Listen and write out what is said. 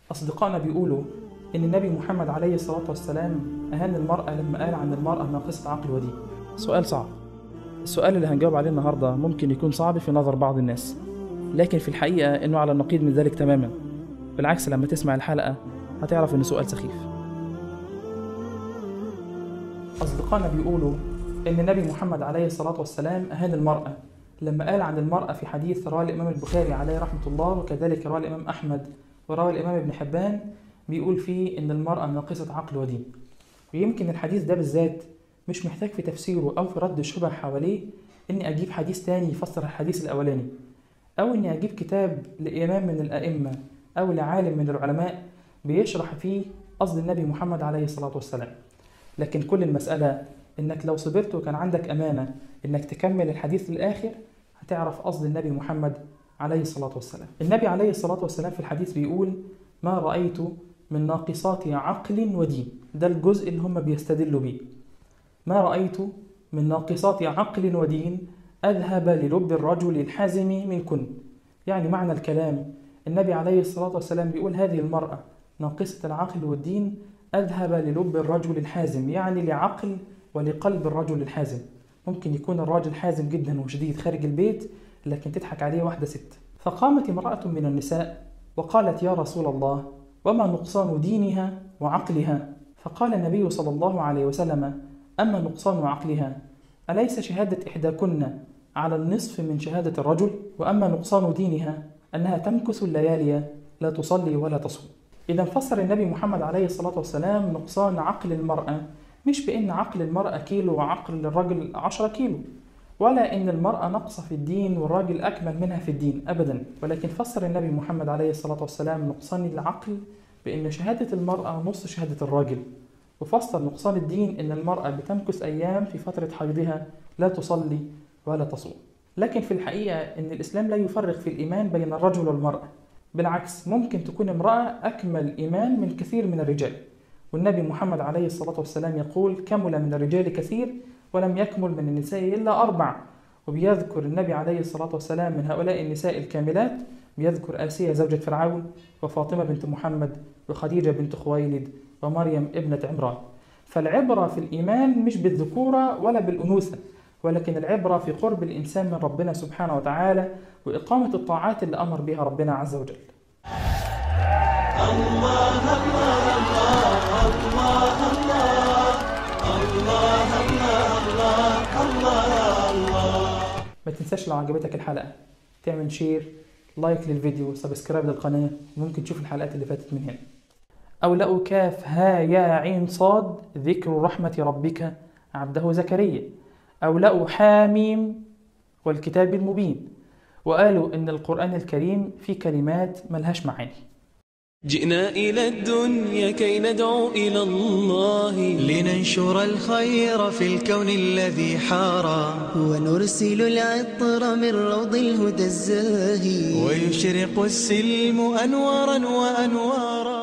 أصدقائنا بيقولوا إن النبي محمد عليه الصلاة والسلام أهان المرأة لما قال عن المرأة ناقصة عقل ودين سؤال صعب السؤال اللي هنجاوب عليه النهاردة ممكن يكون صعب في نظر بعض الناس لكن في الحقيقة إنه على النقيض من ذلك تماما بالعكس لما تسمع الحلقة هتعرف إنه سؤال سخيف أصدقائنا بيقولوا إن النبي محمد عليه الصلاة والسلام أهان المرأة لما قال عن المرأة في حديث رواه الإمام البخاري عليه رحمة الله وكذلك رواه الإمام أحمد ورواه الإمام ابن حبان بيقول فيه إن المرأة ناقصة عقل ودين ويمكن الحديث ده بالذات مش محتاج في تفسيره أو في رد الشبه حواليه إني أجيب حديث تاني يفسر الحديث الأولاني أو إني أجيب كتاب لإمام من الأئمة أو لعالم من العلماء بيشرح فيه قصد النبي محمد عليه الصلاة والسلام لكن كل المسألة إنك لو صبرت وكان عندك أمانة إنك تكمل الحديث للآخر هتعرف قصد النبي محمد عليه الصلاة والسلام النبي عليه الصلاة والسلام في الحديث بيقول ما رأيت من ناقصات عقل ودين ده الجزء اللي هم بيستدلوا بيه ما رأيت من ناقصات عقل ودين أذهب للب الرجل الحازم منكن يعني معنى الكلام النبي عليه الصلاة والسلام بيقول هذه المرأة ناقصة العقل والدين أذهب للب الرجل الحازم يعني لعقل ولقلب الرجل الحازم ممكن يكون الراجل حازم جدا وشديد خارج البيت لكن تضحك عليه واحدة ست فقامت امرأة من النساء وقالت يا رسول الله وما نقصان دينها وعقلها فقال النبي صلى الله عليه وسلم أما نقصان عقلها أليس شهادة إحداكن على النصف من شهادة الرجل وأما نقصان دينها أنها تمكث الليالي لا تصلي ولا تصوم إذا فسر النبي محمد عليه الصلاة والسلام نقصان عقل المرأة مش بأن عقل المرأة كيلو وعقل الرجل عشرة كيلو ولا إن المرأة ناقصة في الدين والراجل أكمل منها في الدين أبدا ولكن فسر النبي محمد عليه الصلاة والسلام نقصان العقل بأن شهادة المرأة نص شهادة الراجل وفسر نقصان الدين أن المرأة بتمكث أيام في فترة حيضها لا تصلي ولا تصوم لكن في الحقيقة أن الإسلام لا يفرق في الإيمان بين الرجل والمرأة بالعكس ممكن تكون امرأة أكمل إيمان من كثير من الرجال والنبي محمد عليه الصلاة والسلام يقول كمل من الرجال كثير ولم يكمل من النساء إلا أربع وبيذكر النبي عليه الصلاة والسلام من هؤلاء النساء الكاملات بيذكر آسيا زوجة فرعون وفاطمة بنت محمد وخديجة بنت خويلد ومريم ابنة عمران فالعبرة في الإيمان مش بالذكورة ولا بالأنوثة ولكن العبرة في قرب الإنسان من ربنا سبحانه وتعالى وإقامة الطاعات اللي أمر بها ربنا عز وجل الله الله الله الله الله الله الله الله ما تنساش لو عجبتك الحلقة تعمل شير لايك للفيديو سبسكرايب للقناة ممكن تشوف الحلقات اللي فاتت من هنا أو لقوا كاف ها يا عين صاد ذكر رحمة ربك عبده زكريا أو لقوا حاميم والكتاب المبين وقالوا إن القرآن الكريم فيه كلمات ملهاش معاني جئنا إلى الدنيا كي ندعو إلى الله لننشر الخير في الكون الذي حارى ونرسل العطر من روض الهدى الزاهي ويشرق السلم أنوارا وأنوارا